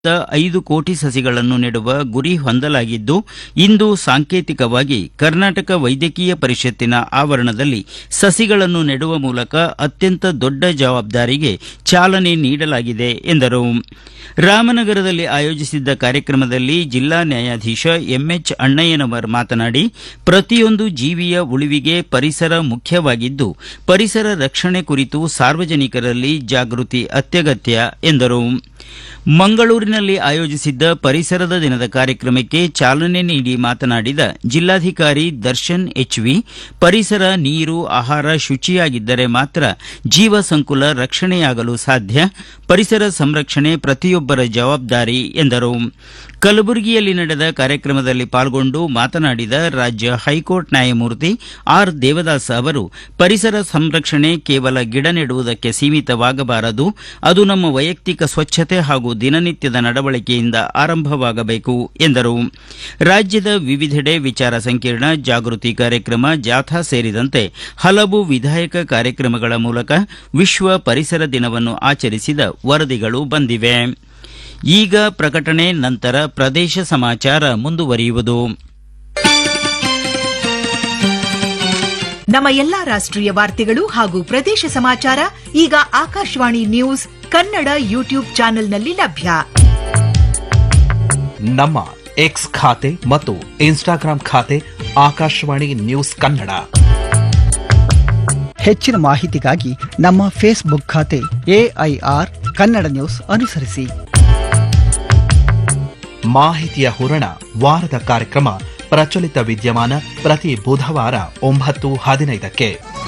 ಐದು ಕೋಟಿ ಸಸಿಗಳನ್ನು ನೆಡುವ ಗುರಿ ಹೊಂದಲಾಗಿದ್ದು ಇಂದು ಸಾಂಕೇತಿಕವಾಗಿ ಕರ್ನಾಟಕ ವೈದ್ಯಕೀಯ ಪರಿಷತ್ತಿನ ಆವರಣದಲ್ಲಿ ಸಸಿಗಳನ್ನು ನೆಡುವ ಮೂಲಕ ಅತ್ಯಂತ ದೊಡ್ಡ ಜವಾಬ್ದಾರಿಗೆ ಚಾಲನೆ ನೀಡಲಾಗಿದೆ ಎಂದರು ರಾಮನಗರದಲ್ಲಿ ಆಯೋಜಿಸಿದ್ದ ಕಾರ್ಯಕ್ರಮದಲ್ಲಿ ಜಿಲ್ಲಾ ನ್ಯಾಯಾಧೀಶ ಎಂಎಚ್ ಅಣ್ಣಯ್ಯನವರ್ ಮಾತನಾಡಿ ಪ್ರತಿಯೊಂದು ಜೀವಿಯ ಉಳಿವಿಗೆ ಪರಿಸರ ಮುಖ್ಯವಾಗಿದ್ದು ಪರಿಸರ ರಕ್ಷಣೆ ಕುರಿತು ಸಾರ್ವಜನಿಕರಲ್ಲಿ ಜಾಗೃತಿ ಅತ್ಯಗತ್ಯ ಎಂದರು ಮಂಗಳೂರಿನಲ್ಲಿ ಆಯೋಜಿಸಿದ್ದ ಪರಿಸರದ ದಿನದ ಕಾರ್ಯಕ್ರಮಕ್ಕೆ ಚಾಲನೆ ನೀಡಿ ಮಾತನಾಡಿದ ಜಿಲ್ಲಾಧಿಕಾರಿ ದರ್ಶನ್ ಎಚ್ವಿ ಪರಿಸರ ನೀರು ಆಹಾರ ಶುಚಿಯಾಗಿದ್ದರೆ ಮಾತ್ರ ಜೀವ ಸಂಕುಲ ರಕ್ಷಣೆಯಾಗಲು ಸಾಧ್ಯ ಪರಿಸರ ಸಂರಕ್ಷಣೆ ಪ್ರತಿಯೊಬ್ಬರ ಜವಾಬ್ದಾರಿ ಎಂದರು ಕಲಬುರಗಿಯಲ್ಲಿ ನಡೆದ ಕಾರ್ಯಕ್ರಮದಲ್ಲಿ ಪಾಲ್ಗೊಂಡು ಮಾತನಾಡಿದ ರಾಜ್ಯ ಹೈಕೋರ್ಟ್ ನ್ಯಾಯಮೂರ್ತಿ ಆರ್ ದೇವದಾಸ್ ಅವರು ಪರಿಸರ ಸಂರಕ್ಷಣೆ ಕೇವಲ ಗಿಡ ನೆಡುವುದಕ್ಕೆ ಸೀಮಿತವಾಗಬಾರದು ಅದು ನಮ್ಮ ವೈಯಕ್ತಿಕ ಸ್ವಚ್ಛತೆ ಹಾಗೂ ದಿನನಿತ್ಯದ ನಡವಳಿಕೆಯಿಂದ ಆರಂಭವಾಗಬೇಕು ಎಂದರು ರಾಜ್ಯದ ವಿವಿಧೆಡೆ ವಿಚಾರ ಸಂಕಿರಣ ಜಾಗೃತಿ ಕಾರ್ಯಕ್ರಮ ಜಾಥಾ ಸೇರಿದಂತೆ ಹಲವು ವಿಧಾಯಕ ಕಾರ್ಯಕ್ರಮಗಳ ಮೂಲಕ ವಿಶ್ವ ಪರಿಸರ ದಿನವನ್ನು ಆಚರಿಸಿದ ವರದಿಗಳು ಬಂದಿವೆ ಈಗ ಪ್ರಕಟಣೆ ನಂತರ ಪ್ರದೇಶ ಸಮಾಚಾರ ಮುಂದುವರಿಯುವುದು ನಮ್ಮ ಎಲ್ಲಾ ರಾಷ್ಟ್ರೀಯ ವಾರ್ತೆಗಳು ಹಾಗೂ ಪ್ರದೇಶ ಸಮಾಚಾರ ಈಗ ಆಕಾಶವಾಣಿ ನ್ಯೂಸ್ ಕನ್ನಡ ಯೂಟ್ಯೂಬ್ ಚಾನೆಲ್ನಲ್ಲಿ ಲಭ್ಯ ನಮ್ಮ ಎಕ್ಸ್ ಖಾತೆ ಮತ್ತು ಇನ್ಸ್ಟಾಗ್ರಾಂ ಖಾತೆ ಆಕಾಶವಾಣಿ ನ್ಯೂಸ್ ಕನ್ನಡ ಹೆಚ್ಚಿನ ಮಾಹಿತಿಗಾಗಿ ನಮ್ಮ ಫೇಸ್ಬುಕ್ ಖಾತೆ ಎಐಆರ್ ಕನ್ನಡ ನ್ಯೂಸ್ ಅನುಸರಿಸಿ ಮಾಹಿತಿಯ ಹೂರಣ ವಾರದ ಕಾರ್ಯಕ್ರಮ ಪ್ರಚಲಿತ ವಿದ್ಯಮಾನ ಪ್ರತಿ ಬುಧವಾರ ಒಂಬತ್ತು ಹದಿನೈದಕ್ಕೆ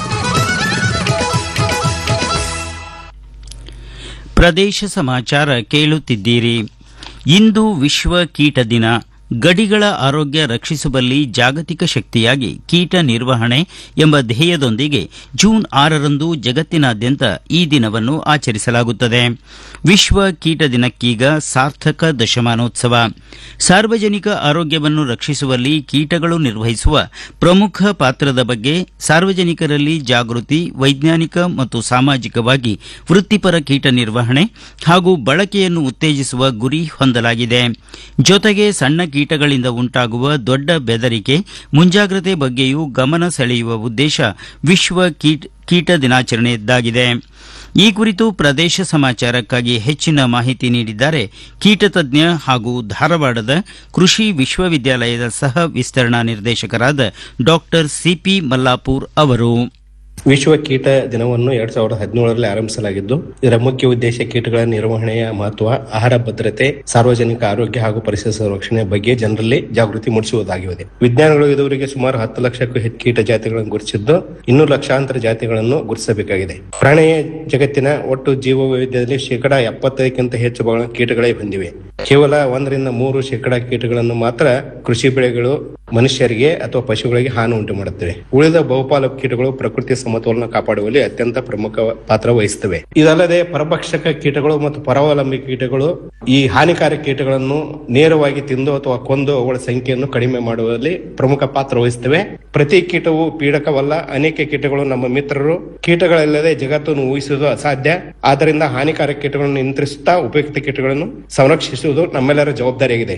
ಪ್ರದೇಶ ಸಮಾಚಾರ ಕೇಳುತ್ತಿದ್ದೀರಿ ಇಂದು ವಿಶ್ವ ಕೀಟ ದಿನ ಗಡಿಗಳ ಆರೋಗ್ಯ ರಕ್ಷಿಸುವಲ್ಲಿ ಜಾಗತಿಕ ಶಕ್ತಿಯಾಗಿ ಕೀಟ ನಿರ್ವಹಣೆ ಎಂಬ ಧ್ಯೇಯದೊಂದಿಗೆ ಜೂನ್ ಆರರಂದು ಜಗತ್ತಿನಾದ್ಯಂತ ಈ ದಿನವನ್ನು ಆಚರಿಸಲಾಗುತ್ತದೆ ವಿಶ್ವ ಕೀಟ ದಿನಕ್ಕೀಗ ಸಾರ್ಥಕ ದಶಮಾನೋತ್ಸವ ಸಾರ್ವಜನಿಕ ಆರೋಗ್ಯವನ್ನು ರಕ್ಷಿಸುವಲ್ಲಿ ಕೀಟಗಳು ನಿರ್ವಹಿಸುವ ಪ್ರಮುಖ ಪಾತ್ರದ ಬಗ್ಗೆ ಸಾರ್ವಜನಿಕರಲ್ಲಿ ಜಾಗೃತಿ ವೈಜ್ಞಾನಿಕ ಮತ್ತು ಸಾಮಾಜಿಕವಾಗಿ ವೃತ್ತಿಪರ ಕೀಟ ನಿರ್ವಹಣೆ ಹಾಗೂ ಬಳಕೆಯನ್ನು ಉತ್ತೇಜಿಸುವ ಗುರಿ ಹೊಂದಲಾಗಿದೆ ಜೊತೆಗೆ ಸಣ್ಣ ಕೀಟಗಳಿಂದ ಉಂಟಾಗುವ ದೊಡ್ಡ ಬೆದರಿಕೆ ಮುಂಜಾಗ್ರತೆ ಬಗ್ಗೆಯೂ ಗಮನ ಸೆಳೆಯುವ ಉದ್ದೇಶ ವಿಶ್ವ ಕೀಟ ಕೀಟ ದಿನಾಚರಣೆಯದ್ದಾಗಿದೆ ಈ ಕುರಿತು ಪ್ರದೇಶ ಸಮಾಚಾರಕ್ಕಾಗಿ ಹೆಚ್ಚಿನ ಮಾಹಿತಿ ನೀಡಿದ್ದಾರೆ ಕೀಟತಜ್ಞ ಹಾಗೂ ಧಾರವಾಡದ ಕೃಷಿ ವಿಶ್ವವಿದ್ಯಾಲಯದ ಸಹ ವಿಸ್ತರಣಾ ನಿರ್ದೇಶಕರಾದ ಡಾಕ್ಟರ್ ಸಿಪಿ ಮಲ್ಲಾಪುರ್ ಅವರು ವಿಶ್ವ ಕೀಟ ದಿನವನ್ನು ಎರಡ್ ಸಾವಿರದ ಹದಿನೇಳರಲ್ಲಿ ಆರಂಭಿಸಲಾಗಿದ್ದು ಇದರ ಮುಖ್ಯ ಉದ್ದೇಶ ಕೀಟಗಳ ನಿರ್ವಹಣೆಯ ಮಹತ್ವ ಆಹಾರ ಭದ್ರತೆ ಸಾರ್ವಜನಿಕ ಆರೋಗ್ಯ ಹಾಗೂ ಪರಿಸರ ಸಂರಕ್ಷಣೆ ಬಗ್ಗೆ ಜನರಲ್ಲಿ ಜಾಗೃತಿ ಮೂಡಿಸುವುದಾಗಿದೆ ವಿಜ್ಞಾನಿಗಳು ಇದುವರೆಗೆ ಸುಮಾರು ಹತ್ತು ಲಕ್ಷಕ್ಕೂ ಹೆಚ್ಚು ಕೀಟ ಜಾತಿಗಳನ್ನು ಗುರುತಿಸಿದ್ದು ಇನ್ನೂ ಲಕ್ಷಾಂತರ ಜಾತಿಗಳನ್ನು ಗುರುತಿಸಬೇಕಾಗಿದೆ ಪ್ರಾಣಿ ಜಗತ್ತಿನ ಒಟ್ಟು ಜೀವ ವೈವಿಧ್ಯದಲ್ಲಿ ಶೇಕಡಾ ಎಪ್ಪತ್ತೈದಕ್ಕಿಂತ ಹೆಚ್ಚು ಭಾಗ ಕೀಟಗಳೇ ಹೊಂದಿವೆ ಕೇವಲ ಒಂದರಿಂದ ಮೂರು ಶೇಕಡಾ ಕೀಟಗಳನ್ನು ಮಾತ್ರ ಕೃಷಿ ಬೆಳೆಗಳು ಮನುಷ್ಯರಿಗೆ ಅಥವಾ ಪಶುಗಳಿಗೆ ಹಾನಿ ಉಂಟು ಮಾಡುತ್ತವೆ ಉಳಿದ ಬಹುಪಾಲು ಕೀಟಗಳು ಪ್ರಕೃತಿ ಸಮತೋಲನ ಕಾಪಾಡುವಲ್ಲಿ ಅತ್ಯಂತ ಪ್ರಮುಖ ಪಾತ್ರ ವಹಿಸುತ್ತವೆ ಇದಲ್ಲದೆ ಪರಭಕ್ಷಕ ಕೀಟಗಳು ಮತ್ತು ಪರಾವಲಂಬಿ ಕೀಟಗಳು ಈ ಹಾನಿಕಾರಕ ಕೀಟಗಳನ್ನು ನೇರವಾಗಿ ತಿಂದು ಅಥವಾ ಕೊಂದು ಅವುಗಳ ಸಂಖ್ಯೆಯನ್ನು ಕಡಿಮೆ ಮಾಡುವಲ್ಲಿ ಪ್ರಮುಖ ಪಾತ್ರ ವಹಿಸುತ್ತವೆ ಪ್ರತಿ ಕೀಟವು ಪೀಡಕವಲ್ಲ ಅನೇಕ ಕೀಟಗಳು ನಮ್ಮ ಮಿತ್ರರು ಕೀಟಗಳಿಲ್ಲದೆ ಜಗತ್ತನ್ನು ಊಹಿಸುವುದು ಅಸಾಧ್ಯ ಆದ್ದರಿಂದ ಹಾನಿಕಾರಕ ಕೀಟಗಳನ್ನು ನಿಯಂತ್ರಿಸುತ್ತಾ ಉಪಯುಕ್ತ ಕೀಟಗಳನ್ನು ಸಂರಕ್ಷಿಸುವುದು ನಮ್ಮೆಲ್ಲರ ಜವಾಬ್ದಾರಿಯಾಗಿದೆ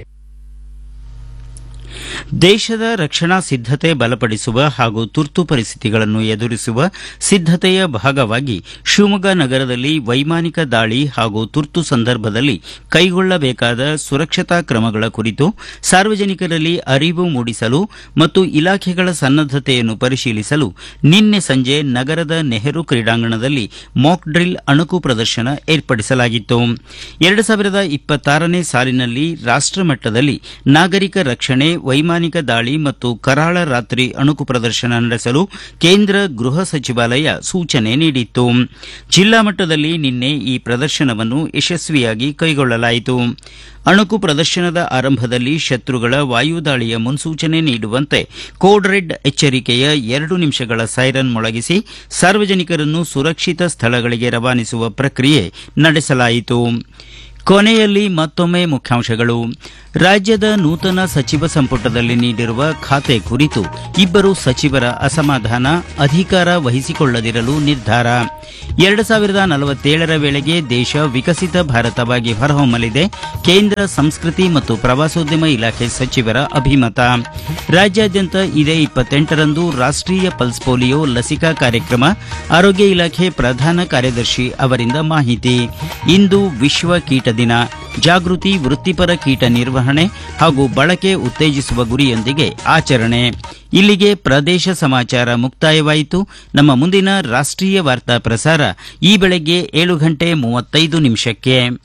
ದೇಶದ ರಕ್ಷಣಾ ಸಿದ್ಧತೆ ಬಲಪಡಿಸುವ ಹಾಗೂ ತುರ್ತು ಪರಿಸ್ಥಿತಿಗಳನ್ನು ಎದುರಿಸುವ ಸಿದ್ಧತೆಯ ಭಾಗವಾಗಿ ಶಿವಮೊಗ್ಗ ನಗರದಲ್ಲಿ ವೈಮಾನಿಕ ದಾಳಿ ಹಾಗೂ ತುರ್ತು ಸಂದರ್ಭದಲ್ಲಿ ಕೈಗೊಳ್ಳಬೇಕಾದ ಸುರಕ್ಷತಾ ಕ್ರಮಗಳ ಕುರಿತು ಸಾರ್ವಜನಿಕರಲ್ಲಿ ಅರಿವು ಮೂಡಿಸಲು ಮತ್ತು ಇಲಾಖೆಗಳ ಸನ್ನದ್ದತೆಯನ್ನು ಪರಿಶೀಲಿಸಲು ನಿನ್ನೆ ಸಂಜೆ ನಗರದ ನೆಹರು ಕ್ರೀಡಾಂಗಣದಲ್ಲಿ ಮಾಕ್ ಡ್ರಿಲ್ ಅಣುಕು ಪ್ರದರ್ಶನ ಏರ್ಪಡಿಸಲಾಗಿತ್ತು ಎರಡು ಸಾವಿರದ ಇಪ್ಪತ್ತಾರನೇ ಸಾಲಿನಲ್ಲಿ ರಾಷ್ಟಮಟ್ಟದಲ್ಲಿ ನಾಗರಿಕ ರಕ್ಷಣೆ ವೈಮಾನಿಕ ದಾಳಿ ಮತ್ತು ಕರಾಳ ರಾತ್ರಿ ಅಣುಕು ಪ್ರದರ್ಶನ ನಡೆಸಲು ಕೇಂದ್ರ ಗೃಹ ಸಚಿವಾಲಯ ಸೂಚನೆ ನೀಡಿತ್ತು ಜಿಲ್ಲಾ ಮಟ್ಟದಲ್ಲಿ ನಿನ್ನೆ ಈ ಪ್ರದರ್ಶನವನ್ನು ಯಶಸ್ವಿಯಾಗಿ ಕೈಗೊಳ್ಳಲಾಯಿತು ಅಣುಕು ಪ್ರದರ್ಶನದ ಆರಂಭದಲ್ಲಿ ಶತ್ರುಗಳ ವಾಯುದಾಳಿಯ ಮುನ್ಸೂಚನೆ ನೀಡುವಂತೆ ಕೋಡ್ ರೆಡ್ ಎಚ್ಚರಿಕೆಯ ಎರಡು ನಿಮಿಷಗಳ ಸೈರನ್ ಮೊಳಗಿಸಿ ಸಾರ್ವಜನಿಕರನ್ನು ಸುರಕ್ಷಿತ ಸ್ಥಳಗಳಿಗೆ ರವಾನಿಸುವ ಪ್ರಕ್ರಿಯೆ ನಡೆಸಲಾಯಿತು ಕೊನೆಯಲ್ಲಿ ಮತ್ತೊಮ್ಮೆ ಮುಖ್ಯಾಂಶಗಳು ರಾಜ್ಯದ ನೂತನ ಸಚಿವ ಸಂಪುಟದಲ್ಲಿ ನೀಡಿರುವ ಖಾತೆ ಕುರಿತು ಇಬ್ಬರು ಸಚಿವರ ಅಸಮಾಧಾನ ಅಧಿಕಾರ ವಹಿಸಿಕೊಳ್ಳದಿರಲು ನಿರ್ಧಾರ ಎರಡು ಸಾವಿರದ ನಲವತ್ತೇಳರ ವೇಳೆಗೆ ದೇಶ ವಿಕಸಿತ ಭಾರತವಾಗಿ ಹೊರಹೊಮ್ಮಲಿದೆ ಕೇಂದ್ರ ಸಂಸ್ಕೃತಿ ಮತ್ತು ಪ್ರವಾಸೋದ್ಯಮ ಇಲಾಖೆ ಸಚಿವರ ಅಭಿಮತ ರಾಜ್ಯಾದ್ಯಂತ ಇದೇ ಇಪ್ಪತ್ತೆಂಟರಂದು ರಾಷ್ಟೀಯ ಪಲ್ಸ್ ಪೋಲಿಯೋ ಲಸಿಕಾ ಕಾರ್ಯಕ್ರಮ ಆರೋಗ್ಯ ಇಲಾಖೆ ಪ್ರಧಾನ ಕಾರ್ಯದರ್ಶಿ ಅವರಿಂದ ಮಾಹಿತಿ ಇಂದು ವಿಶ್ವ ಕೀಟ ದಿನ ಜಾಗೃತಿ ವೃತ್ತಿಪರ ಕೀಟ ನಿರ್ವಹಣೆ ಹಾಗೂ ಬಳಕೆ ಉತ್ತೇಜಿಸುವ ಗುರಿಯೊಂದಿಗೆ ಆಚರಣೆ ಇಲ್ಲಿಗೆ ಪ್ರದೇಶ ಸಮಾಚಾರ ಮುಕ್ತಾಯವಾಯಿತು ನಮ್ಮ ಮುಂದಿನ ರಾಷ್ಟೀಯ ವಾರ್ತಾ ಪ್ರಸಾರ ಈ ಬೆಳಗ್ಗೆ ಏಳು ಗಂಟೆ ಮೂವತ್ತೈದು ನಿಮಿಷಕ್ಕೆ